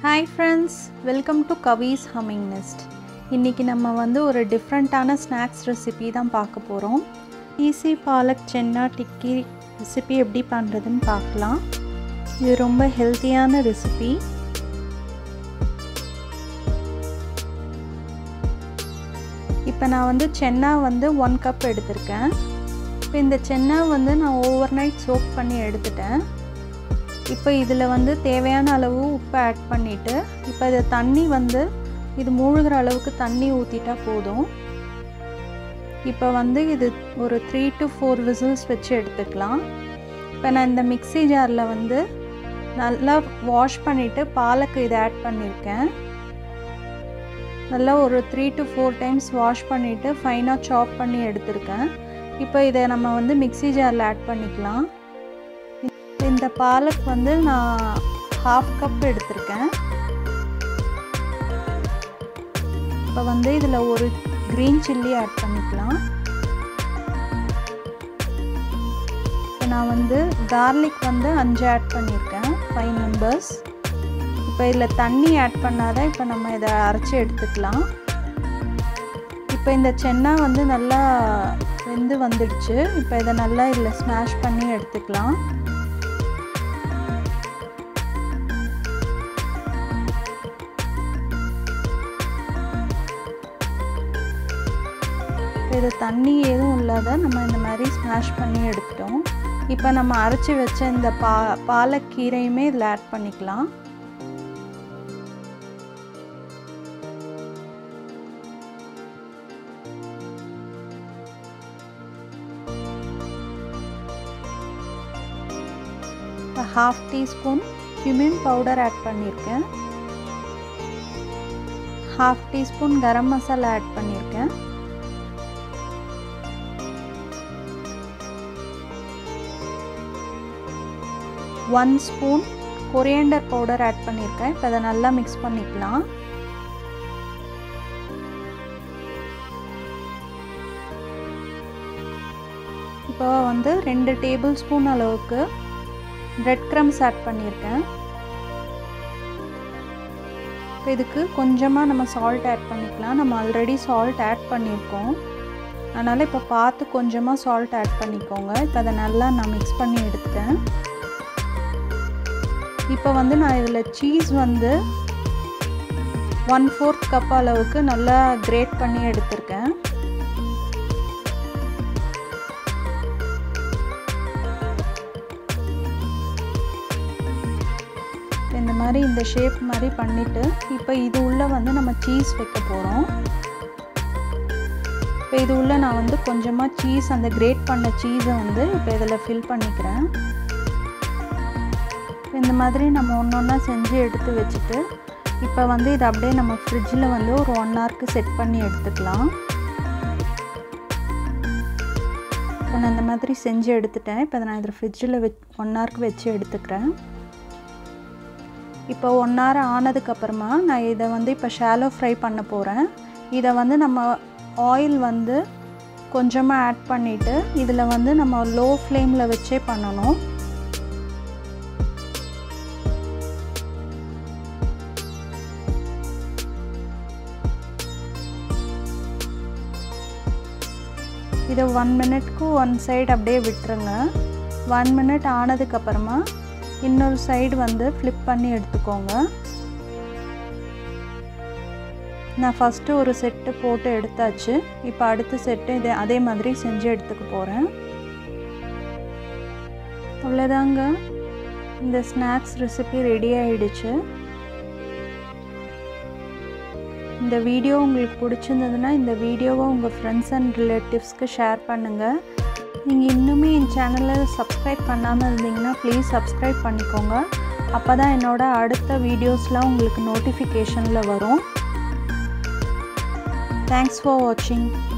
hi friends welcome to கவிஸ் humming nest இன்றைக்கி நம்ம வந்து ஒரு டிஃப்ரெண்ட்டான ஸ்நாக்ஸ் ரெசிபி தான் பார்க்க போகிறோம் ஈஸி பாலக் சென்னா டிக்கி ரெசிபி எப்படி பண்ணுறதுன்னு பார்க்கலாம் இது ரொம்ப ஹெல்த்தியான ரெசிபி இப்போ நான் வந்து சென்னா வந்து ஒன் கப் எடுத்திருக்கேன் இப்போ இந்த சென்னா வந்து நான் ஓவர் நைட் சோப் பண்ணி எடுத்துட்டேன் இப்போ இதில் வந்து தேவையான அளவு உப்பு ஆட் பண்ணிவிட்டு இப்போ இது தண்ணி வந்து இது மூழ்கிற அளவுக்கு தண்ணி ஊற்றிட்டா போதும் இப்போ வந்து இது ஒரு த்ரீ டு ஃபோர் விசில்ஸ் வச்சு எடுத்துக்கலாம் இப்போ நான் இந்த மிக்சி ஜாரில் வந்து நல்லா வாஷ் பண்ணிவிட்டு பாலக்கு இதை ஆட் பண்ணியிருக்கேன் நல்லா ஒரு three to four times wash பண்ணிவிட்டு ஃபைனாக சாப் பண்ணி எடுத்திருக்கேன் இப்போ இதை நம்ம வந்து மிக்சி ஜாரில் ஆட் பண்ணிக்கலாம் இந்த பாலக் வந்து நான் ஹாஃப் கப் எடுத்திருக்கேன் இப்போ வந்து இதில் ஒரு க்ரீன் சில்லி ஆட் பண்ணிக்கலாம் இப்போ நான் வந்து கார்லிக் வந்து அஞ்சு ஆட் பண்ணியிருக்கேன் ஃபைவ் மெம்பர்ஸ் இப்போ இதில் தண்ணி ஆட் பண்ணாதான் இப்போ நம்ம இதை அரைச்சி எடுத்துக்கலாம் இப்போ இந்த சென்னா வந்து நல்லா வெந்து வந்துடுச்சு இப்போ இதை நல்லா இதில் ஸ்மாஷ் பண்ணி எடுத்துக்கலாம் இது தண்ணி எதுவும் இல்லாத நம்ம இந்த மாதிரி ஸ்மாஷ் பண்ணி எடுத்துட்டோம் இப்போ நம்ம அரைச்சி வச்ச இந்த பா பாலக்கீரையுமே இதில் ஆட் பண்ணிக்கலாம் half teaspoon cumin powder add பண்ணியிருக்கேன் half teaspoon garam masala add பண்ணியிருக்கேன் one spoon coriander powder add பண்ணியிருக்கேன் இப்போ அதை நல்லா மிக்ஸ் பண்ணிக்கலாம் இப்போ வந்து ரெண்டு டேபிள் ஸ்பூன் அளவுக்கு பிரெட் க்ரம்ஸ் ஆட் பண்ணியிருக்கேன் இப்போ இதுக்கு கொஞ்சமாக நம்ம சால்ட் ஆட் பண்ணிக்கலாம் நம்ம ஆல்ரெடி சால்ட் ஆட் பண்ணியிருக்கோம் அதனால் இப்போ பார்த்து கொஞ்சமாக சால்ட் ஆட் பண்ணிக்கோங்க இப்போ அதை நல்லா நான் மிக்ஸ் பண்ணி எடுத்துட்டேன் இப்போ வந்து நான் இதில் சீஸ் வந்து ஒன் ஃபோர்த் கப் அளவுக்கு நல்லா கிரேட் பண்ணி எடுத்திருக்கேன் இந்த மாதிரி இந்த ஷேப் மாதிரி பண்ணிவிட்டு இப்போ இது உள்ளே வந்து நம்ம சீஸ் வைக்க போகிறோம் இப்போ இது உள்ளே நான் வந்து கொஞ்சமாக சீஸ் அந்த கிரேட் பண்ண சீஸை வந்து இப்போ இதில் ஃபில் பண்ணிக்கிறேன் இந்த மாதிரி நம்ம ஒன்று ஒன்றா செஞ்சு எடுத்து வச்சுட்டு இப்போ வந்து இதை அப்படியே நம்ம ஃப்ரிட்ஜில் வந்து ஒரு ஒன் ஹவருக்கு செட் பண்ணி எடுத்துக்கலாம் இப்போ நான் இந்த மாதிரி செஞ்சு எடுத்துட்டேன் இப்போ நான் இதில் ஃப்ரிட்ஜில் வெச் ஒன் ஹவருக்கு வச்சு எடுத்துக்கிறேன் இப்போ ஒன் ஹவர் ஆனதுக்கப்புறமா நான் இதை வந்து இப்போ ஷாலோ ஃப்ரை பண்ண போகிறேன் இதை வந்து நம்ம ஆயில் வந்து கொஞ்சமாக ஆட் பண்ணிவிட்டு இதில் வந்து நம்ம லோ ஃப்ளேமில் வச்சே பண்ணணும் இதை ஒன் மினிட்க்கு ஒன் சைடு அப்படியே விட்டுருங்க ஒன் மினிட் ஆனதுக்கப்புறமா இன்னொரு சைடு வந்து ஃப்ளிப் பண்ணி எடுத்துக்கோங்க நான் ஃபஸ்ட்டு ஒரு செட்டு போட்டு எடுத்தாச்சு இப்போ அடுத்த செட்டு இதே அதே மாதிரி செஞ்சு எடுத்துக்க போகிறேன் அவ்வளோதாங்க இந்த ஸ்நாக்ஸ் ரெசிபி ரெடி ஆகிடுச்சு இந்த வீடியோ உங்களுக்கு பிடிச்சிருந்ததுன்னா இந்த வீடியோவை உங்கள் ஃப்ரெண்ட்ஸ் அண்ட் ரிலேட்டிவ்ஸ்க்கு ஷேர் பண்ணுங்கள் நீங்கள் இன்னுமே என் சேனலை சப்ஸ்கிரைப் பண்ணாமல் இருந்தீங்கன்னா ப்ளீஸ் சப்ஸ்கிரைப் பண்ணிக்கோங்க அப்போ தான் என்னோடய அடுத்த வீடியோஸ்லாம் உங்களுக்கு நோட்டிஃபிகேஷனில் வரும் தேங்க்ஸ் ஃபார் வாட்சிங்